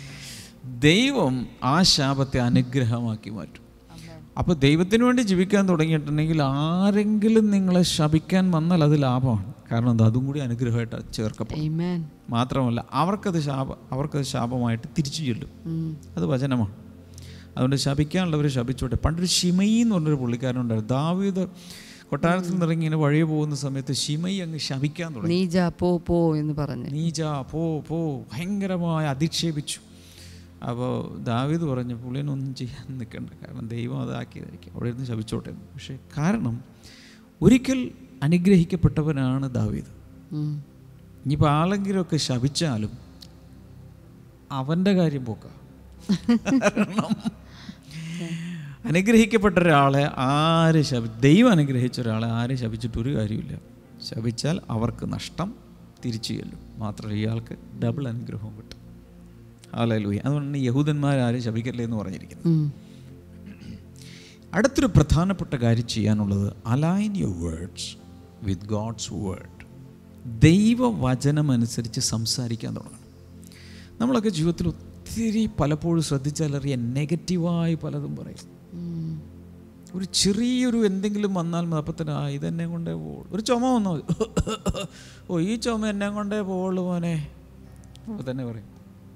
ദൈവം ആ ശാപത്തെ അനുഗ്രഹമാക്കി മാറ്റും അപ്പോൾ ദൈവത്തിന് വേണ്ടി ജീവിക്കാൻ തുടങ്ങിയിട്ടുണ്ടെങ്കിൽ ആരെങ്കിലും നിങ്ങളെ ശപിക്കാൻ വന്നാൽ അത് ലാഭമാണ് കാരണം അത് അതും കൂടി അനുഗ്രഹമായിട്ട് ചേർക്കപ്പെടും Amen. മാത്രമല്ല അവർക്കത് ശാപ അവർക്കത് ശാപമായിട്ട് തിരിച്ചു ചെല്ലും ഉം. അത് വചനമാണ് അതുകൊണ്ട് ശപിക്കാനുള്ളവർ ശപിച്ചോട്ടെ പണ്ടൊരു ഷിമയി എന്ന് പറഞ്ഞൊരു പുള്ളിക്കാരനുണ്ടായിരുന്നു ദാവീദ് കൊട്ടാരത്തിൽ നിന്ന് ഇറങ്ങി ഇങ്ങനെ വഴി പോകുന്ന സമയത്ത് ഷിമയി അങ്ങ് ശപിക്കാൻ തുടങ്ങി നീജ പോ പോ എന്ന് പറഞ്ഞ് നീജ പോ പോ ഭയങ്കരമായി അധിക്ഷേപിച്ചു അപ്പോൾ ദാവീദ് പറഞ്ഞു പുള്ളിനൊന്നും ചെയ്യാൻ നിൽക്കണ്ട കാരണം ദൈവം അതാക്കിയതായിരിക്കും അവിടെ ഇരുന്ന് ശപിച്ചോട്ടെ എന്ന്. പക്ഷേ കാരണം ഒരിക്കൽ അനുഗ്രഹിക്കപ്പെട്ടവനാണ് ദാവീദ് ഉം. ഇനിയിപ്പോൾ ആളെങ്കിലുമൊക്കെ ശപിച്ചാലും അവൻ്റെ കാര്യം പോക്ക കാരണം അനുഗ്രഹിക്കപ്പെട്ട ഒരാളെ ആര് ശപി ദൈവം അനുഗ്രഹിച്ച ഒരാളെ ആര് ശപിച്ചിട്ട് ഒരു കാര്യമില്ല ശപിച്ചാൽ അവർക്ക് നഷ്ടം തിരിച്ചു ചെല്ലും മാത്രമല്ല ഇയാൾക്ക് ഡബിൾ അനുഗ്രഹവും കിട്ടും ആലൂയ അതുകൊണ്ടാണ് യഹൂദന്മാർ ആരും ശപിക്കല്ലേ എന്ന് പറഞ്ഞിരിക്കുന്നത് ഉം. അടുത്തൊരു പ്രധാനപ്പെട്ട കാര്യം ചെയ്യാനുള്ളത് align your words with God's word ദൈവവചനം അനുസരിച്ച് സംസാരിക്കാൻ തുടങ്ങണം നമ്മളൊക്കെ ജീവിതത്തിൽ ഒത്തിരി പലപ്പോഴും ശ്രദ്ധിച്ചാലറിയാൻ നെഗറ്റീവായി പലതും പറയും ഉം. ഒരു ചെറിയൊരു എന്തെങ്കിലും വന്നാൽ മതി അപ്പം തന്നെ ആ ഇതെന്നെ കൊണ്ടേ പോകുള്ളൂ ഒരു ചുമ വന്നാൽ മതി ഓ ഈ ചുമ എന്നെ കൊണ്ടേ പോകുള്ളൂ മോനെ അപ്പോൾ തന്നെ പറയും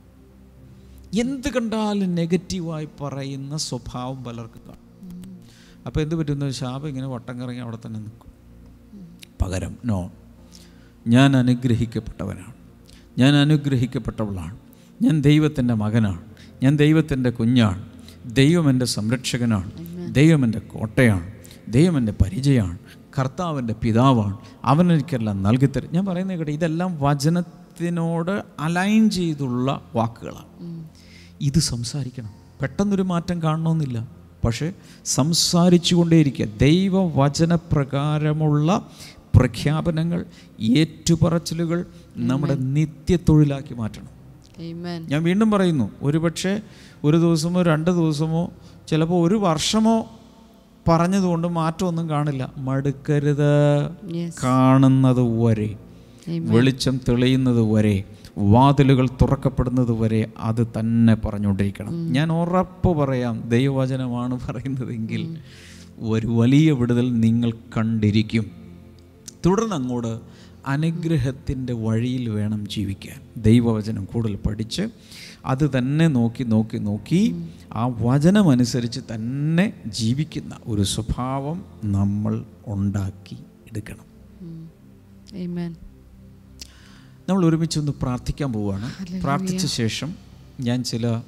എന്ത് കണ്ടാലും നെഗറ്റീവായി പറയുന്ന സ്വഭാവം പലർക്കും കാണും അപ്പോൾ എന്ത് പറ്റുന്നു ശാപം ഇങ്ങനെ വട്ടം കറങ്ങി അവിടെ തന്നെ നിൽക്കും പകരം നോ ഞാൻ അനുഗ്രഹിക്കപ്പെട്ടവനാണ് ഞാൻ അനുഗ്രഹിക്കപ്പെട്ടവളാണ് ഞാൻ ദൈവത്തിൻ്റെ മകനാണ് ഞാൻ ദൈവത്തിൻ്റെ കുഞ്ഞാണ് ദൈവം എൻ്റെ സംരക്ഷകനാണ് ദൈവം എൻ്റെ കോട്ടയാണ് ദൈവം എൻ്റെ പരിചയമാണ് കർത്താവിൻ്റെ പിതാവാണ് അവനെനിക്കെല്ലാം നൽകിത്തരും ഞാൻ പറയുന്നത് കേട്ടെ ഇതെല്ലാം വചനത്തിനോട് അലൈൻ ചെയ്തുള്ള വാക്കുകളാണ് ഇത് സംസാരിക്കണം പെട്ടെന്നൊരു മാറ്റം കാണണമെന്നില്ല പക്ഷേ സംസാരിച്ചു കൊണ്ടേയിരിക്കുക ദൈവവചനപ്രകാരമുള്ള പ്രഖ്യാപനങ്ങൾ ഏറ്റുപറച്ചിലുകൾ നമ്മുടെ നിത്യത്തൊഴിലാക്കി മാറ്റണം Amen. ഞാൻ വീണ്ടും പറയുന്നു ഒരുപക്ഷെ ഒരു ദിവസമോ രണ്ട് ദിവസമോ ചിലപ്പോൾ ഒരു വർഷമോ പറഞ്ഞതുകൊണ്ട് മാറ്റമൊന്നും കാണില്ല മടുക്കരുത് Yes. കാണുന്നത് വരെ Amen. വെളിച്ചം തെളിയുന്നത് വരെ വാതിലുകൾ തുറക്കപ്പെടുന്നത് വരെ അത് തന്നെ പറഞ്ഞുകൊണ്ടിരിക്കണം ഞാൻ ഉറപ്പ് പറയാം ദൈവവചനമാണ് പറയുന്നതെങ്കിൽ ഒരു വലിയ വിടുതൽ നിങ്ങൾ കണ്ടിരിക്കും തുടർന്ന് അങ്ങോട്ട് അനുഗ്രഹത്തിൻ്റെ വഴിയിൽ വേണം ജീവിക്കാൻ ദൈവവചനം കൂടുതൽ പഠിച്ച് അത് തന്നെ നോക്കി നോക്കി നോക്കി ആ വചനമനുസരിച്ച് തന്നെ ജീവിക്കുന്ന ഒരു സ്വഭാവം നമ്മൾ ഉണ്ടാക്കി എടുക്കണം ഉം. Amen. നമ്മൾ ഒരുമിച്ചൊന്ന് പ്രാർത്ഥിക്കാൻ പോവുകയാണ് പ്രാർത്ഥിച്ച ശേഷം ഞാൻ ചില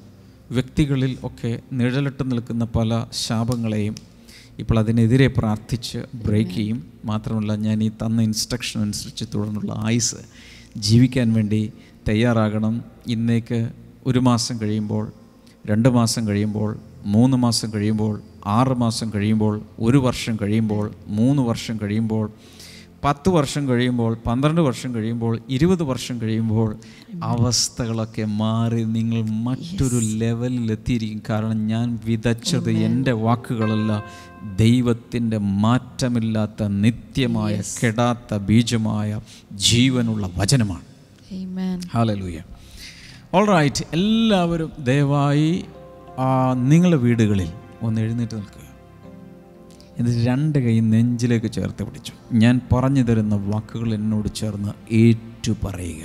വ്യക്തികളിൽ ഒക്കെ നിഴലിട്ട് നിൽക്കുന്ന പല ശാപങ്ങളെയും ഇപ്പോൾ അതിനെതിരെ പ്രാർത്ഥിച്ച് ബ്രേക്ക് ചെയ്യും മാത്രമല്ല ഞാൻ ഈ തന്ന ഇൻസ്ട്രക്ഷൻ അനുസരിച്ച് തുടർന്നുള്ള ആയുസ് ജീവിക്കാൻ വേണ്ടി തയ്യാറാകണം ഇന്നേക്ക് ഒരു മാസം കഴിയുമ്പോൾ രണ്ട് മാസം കഴിയുമ്പോൾ മൂന്ന് മാസം കഴിയുമ്പോൾ ആറ് മാസം കഴിയുമ്പോൾ ഒരു വർഷം കഴിയുമ്പോൾ മൂന്ന് വർഷം കഴിയുമ്പോൾ പത്ത് വർഷം കഴിയുമ്പോൾ പന്ത്രണ്ട് വർഷം കഴിയുമ്പോൾ ഇരുപത് വർഷം കഴിയുമ്പോൾ അവസ്ഥകളൊക്കെ മാറി നിങ്ങൾ മറ്റൊരു ലെവലിൽ എത്തിയിരിക്കും കാരണം ഞാൻ വിതച്ചത് എൻ്റെ വാക്കുകളല്ല ദൈവത്തിൻ്റെ മാറ്റമില്ലാത്ത നിത്യമായ കെടാത്ത ബീജമായ ജീവനുള്ള വചനമാണ് Amen. ഹാലലൂയ ഓൾ റൈറ്റ് എല്ലാവരും ദയവായി ആ, നിങ്ങളുടെ വീടുകളിൽ ഒന്ന് എഴുന്നേറ്റ് നിൽക്കുക എന്നിട്ട് രണ്ട് കൈ നെഞ്ചിലേക്ക് ചേർത്ത് പിടിച്ചു ഞാൻ പറഞ്ഞു തരുന്ന വാക്കുകൾ എന്നോട് ചേർന്ന് ഏറ്റു പറയുക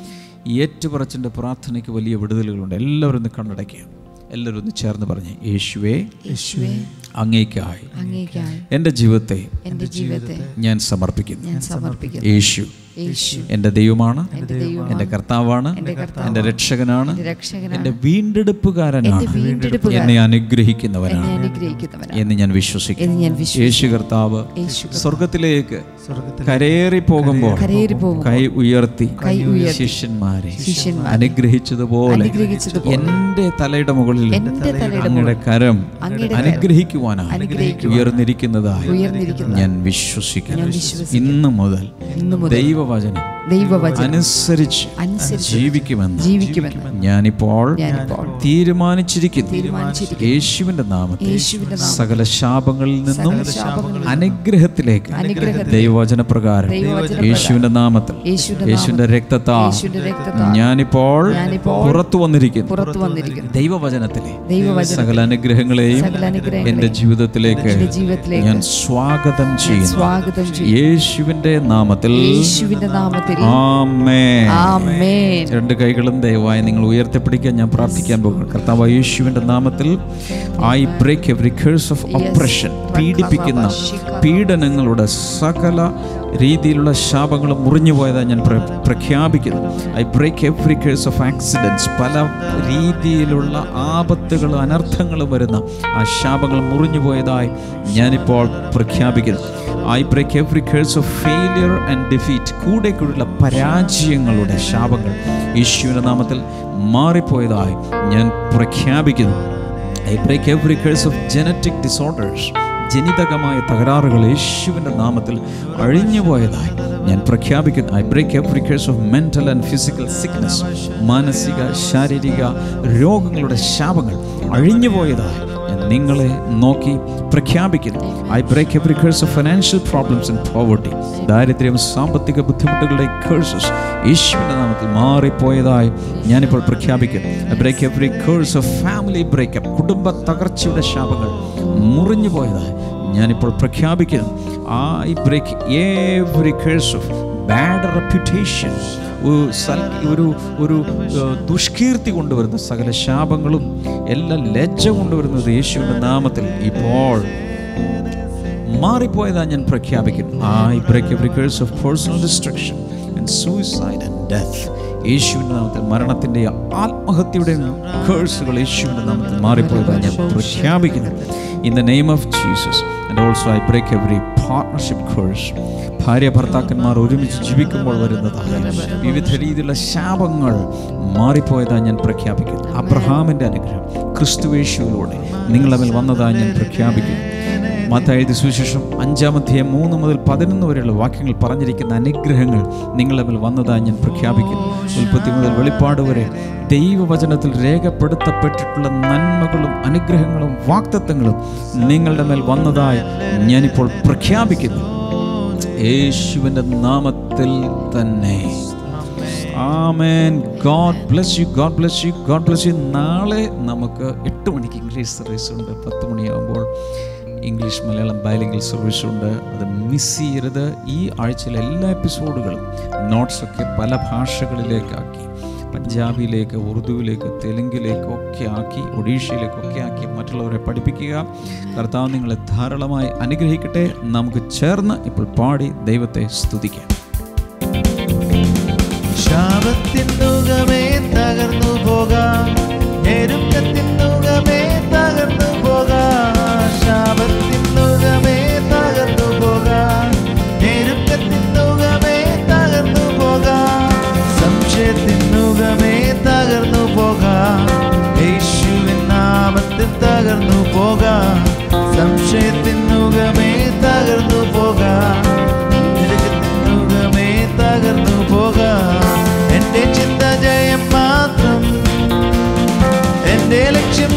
ഈ ഏറ്റുപറച്ചിൻ്റെ പ്രാർത്ഥനയ്ക്ക് വലിയ വിടുതലുകളുണ്ട് എല്ലാവരും ഒന്ന് കണ്ണടയ്ക്കുക എല്ലാവരും ഒന്ന് ചേർന്ന് പറഞ്ഞ് യേശുവേ യേശുവേ അങ്ങേക്കായി അങ്ങേക്കായി എൻ്റെ ജീവിതത്തെ എൻ്റെ ജീവിതത്തെ ഞാൻ സമർപ്പിക്കുന്നു ഞാൻ സമർപ്പിക്കുന്നു യേശു യേശു എൻ്റെ ദൈവമാണ് എൻ്റെ ദൈവമാണ് എൻ്റെ കർത്താവാണ് എൻ്റെ കർത്താവ് എൻ്റെ രക്ഷകനാണ് എൻ്റെ രക്ഷകനാണ് എൻ്റെ വീണ്ടെടുപ്പുകാരനാണ് എൻ്റെ വീണ്ടെടുപ്പുകാരൻ. എന്നെ എന്നെ അനുഗ്രഹിക്കുന്നവനാണ് അനുഗ്രഹിക്കുന്നവനാണ് എന്ന് ഞാൻ വിശ്വസിക്കുന്നു എന്ന് ഞാൻ വിശ്വസിക്കുന്നു യേശു കർത്താവ് യേശു സ്വർഗത്തിലേക്ക് കരയേറി പോകുമ്പോൾ കരയേറി പോകും കൈ ഉയർത്തി കൈ ഉയർത്തി ശിഷ്യന്മാരെ ശിഷ്യന്മാരെ അനുഗ്രഹിച്ചതുപോലെ അനുഗ്രഹിച്ചതുപോലെ എൻ്റെ തലയുടെ മുകളിൽ എൻ്റെ തലയുടെ അങ്ങയുടെ കരം അങ്ങയുടെ കരം അനുഗ്രഹിക്കുവാനായി അനുഗ്രഹിക്കുവാൻ ഉയർന്നിരിക്കുന്നതായി ഉയർന്നിരിക്കുന്ന ഞാൻ വിശ്വസിക്കുന്നു വിശ്വസിക്കുന്നു. ഇന്ന് മുതൽ ഇന്നു മുതൽ ദൈവവചനം ദൈവവചനം അനുസരിച്ച് അനുസരിച്ച് ജീവിക്കുമെന്ന് ജീവിക്കുമെന്ന് ഞാനിപ്പോൾ ഞാനിപ്പോൾ തീരുമാനിച്ചിരിക്കുന്നു തീരുമാനിച്ചിരിക്കുന്നു. യേശുവിന്റെ നാമത്തിൽ യേശുവിന്റെ നാമത്തിൽ സകല ശാപങ്ങളിൽ നിന്നും സകല ശാപങ്ങളിൽ നിന്നും അനുഗ്രഹത്തിലേക്ക് അനുഗ്രഹത്തിലേക്ക് ദൈവവചന പ്രകാരം ദൈവവചനപ്രകാരം യേശുവിന്റെ നാമത്തിൽ യേശുവിന്റെ യേശുവിന്റെ രക്തത്താ യേശുവിന്റെ രക്തത്താൽ ഞാനിപ്പോൾ ഞാനിപ്പോൾ പുറത്തു വന്നിരിക്കുന്നു പുറത്തു വന്നിരിക്കുന്നു ദൈവവചനത്തിലെ ദൈവവചനം സകല അനുഗ്രഹങ്ങളെയും സകല അനുഗ്രഹങ്ങളെയും എന്റെ ജീവിതത്തിലേക്ക് എന്റെ ജീവിതത്തിലേക്ക് ഞാൻ സ്വാഗതം ചെയ്യുന്നു സ്വാഗതം ചെയ്യും യേശുവിന്റെ നാമത്തിൽ യേശുവിന്റെ നാമത്തിൽ ആമേൻ ആമേൻ രണ്ട് കൈകളും ദയവായി നിങ്ങൾ ഉയർത്തിപ്പിടിക്കാൻ ഞാൻ പ്രാർത്ഥിക്കാൻ പോകുന്നു കർത്താവ് യേശുവിൻ്റെ നാമത്തിൽ I break every curse of oppression പീഡിപ്പിക്കുന്ന പീഡനങ്ങളുടെ സകല രീതിയിലുള്ള ശാപങ്ങൾ മുറിഞ്ഞു പോയതായി ഞാൻ പ്ര- പ്രഖ്യാപിക്കുന്നു I break every curse of accidents പല രീതിയിലുള്ള ആപത്തുകളും അനർത്ഥങ്ങളും വരുന്ന ആ ശാപങ്ങൾ മുറിഞ്ഞു പോയതായി ഞാനിപ്പോൾ പ്രഖ്യാപിക്കുന്നു I break every curse of failure and defeat കൂടെ കൂടെയുള്ള പരാജയങ്ങളുടെ ശാപങ്ങൾ യേശുവിൻ്റെ നാമത്തിൽ മാറിപ്പോയതായി ഞാൻ പ്രഖ്യാപിക്കുന്നു I break every curse of genetic disorders ജനിതകമായ തകരാറുകൾ യേശുവിൻ്റെ നാമത്തിൽ അഴിഞ്ഞുപോയതായി ഞാൻ പ്രഖ്യാപിക്കുന്നു I break every curse of mental and physical sickness മാനസിക ശാരീരിക രോഗങ്ങളുടെ ശാപങ്ങൾ അഴിഞ്ഞുപോയതായി ഞാൻ നിങ്ങളെ നോക്കി പ്രഖ്യാപിക്കുന്നു I break every curse of financial problems and poverty ദാരിദ്ര്യം സാമ്പത്തിക ബുദ്ധിമുട്ടുകളുടെ കേഴ്സസ് യേശുവിൻ്റെ നാമത്തിൽ മാറിപ്പോയതായി ഞാനിപ്പോൾ പ്രഖ്യാപിക്കുന്നു I break every curse of family breakup കുടുംബ തകർച്ചയുടെ ശാപങ്ങൾ മുറിഞ്ഞു പോയതായി ഞാനിപ്പോൾ പ്രഖ്യാപിക്കുന്നു I break every curse of bad reputation ഒരു സൽ- ഒരു ഒരു ഏഹ്, ദുഷ്കീർത്തി കൊണ്ടുവരുന്ന സകല ശാപങ്ങളും എല്ലാം ലജ്ജ കൊണ്ടുവരുന്നത് യേശുവിൻ്റെ നാമത്തിൽ ഇപ്പോൾ മാറിപ്പോയതാ ഞാൻ പ്രഖ്യാപിക്കുന്നു I break every curse of personal destruction and suicide and death യേശുവിൻ്റെ നാമത്തിൽ മരണത്തിൻ്റെ ആത്മഹത്യയുടെ കേഴ്സുകൾ യേശുവിൻ്റെ നാമത്തിൽ മാറിപ്പോയതാ ഞാൻ പ്രഖ്യാപിക്കുന്നു in the name of Jesus and also I break every partnership curse ഭാര്യ ഭർത്താക്കന്മാർ ഒരുമിച്ച് ജീവിക്കുമ്പോൾ വരുന്നതായ വിവിധ രീതിയിലുള്ള ശാപങ്ങൾ മാറിപ്പോയതായി ഞാൻ പ്രഖ്യാപിക്കുന്നു അബ്രഹാമിൻ്റെ അനുഗ്രഹം ക്രിസ്തുവേശുവിലൂടെ നിങ്ങളുടെ മേൽ വന്നതായി ഞാൻ പ്രഖ്യാപിക്കുന്നു മത്തായത് സുവിശേഷം അഞ്ചാമത്തെ മൂന്ന് മുതൽ പതിനൊന്ന് വരെയുള്ള വാക്യങ്ങൾ പറഞ്ഞിരിക്കുന്ന അനുഗ്രഹങ്ങൾ നിങ്ങളുടെ മേൽ വന്നതായി ഞാൻ പ്രഖ്യാപിക്കുന്നു ഉൽപ്പത്തി മുതൽ വെളിപ്പാട് വരെ ദൈവവചനത്തിൽ രേഖപ്പെടുത്തപ്പെട്ടിട്ടുള്ള നന്മകളും അനുഗ്രഹങ്ങളും വാക്തത്വങ്ങളും നിങ്ങളുടെ മേൽ വന്നതായി ഞാനിപ്പോൾ പ്രഖ്യാപിക്കുന്നു യേശുവിൻ്റെ നാമത്തിൽ തന്നെ ആമേൻ God bless you God bless you God bless you നാളെ നമുക്ക് എട്ട് മണിക്ക് ഇംഗ്ലീഷ് സർവീസ് ഉണ്ട് പത്ത് മണിയാകുമ്പോൾ ഇംഗ്ലീഷ് മലയാളം ബൈലിംഗൽ സർവീസ് ഉണ്ട് അത് മിസ് ചെയ്യരുത് ഈ ആഴ്ചയിലെ എല്ലാ എപ്പിസോഡുകളും നോട്ട്സൊക്കെ പല ഭാഷകളിലേക്കാക്കി പഞ്ചാബിലേക്ക് ഉറുദുവിലേക്ക് തെലുങ്കിലേക്ക് ഒക്കെ ആക്കി ഒഡീഷയിലേക്കൊക്കെ ആക്കി മറ്റുള്ളവരെ പഠിപ്പിക്കുക കർത്താവ് നിങ്ങളെ ധാരാളമായി അനുഗ്രഹിക്കട്ടെ നമുക്ക് ചേർന്ന് ഇപ്പോൾ പാടി ദൈവത്തെ സ്തുതിക്കാം ശാപത്തിൻ മുഖമേ തകർന്നു പോകാം ഞെരുക്കത്തിൻ പോകാം സംശയത്തിൻ മുഖമേ തകർന്നു പോകാം ഞെരുക്കത്തിൻ മുഖമേ തകർന്നു പോകാം എന്റെ ചിന്ത ജയം മാത്രം എന്റെ ലക്ഷ്യം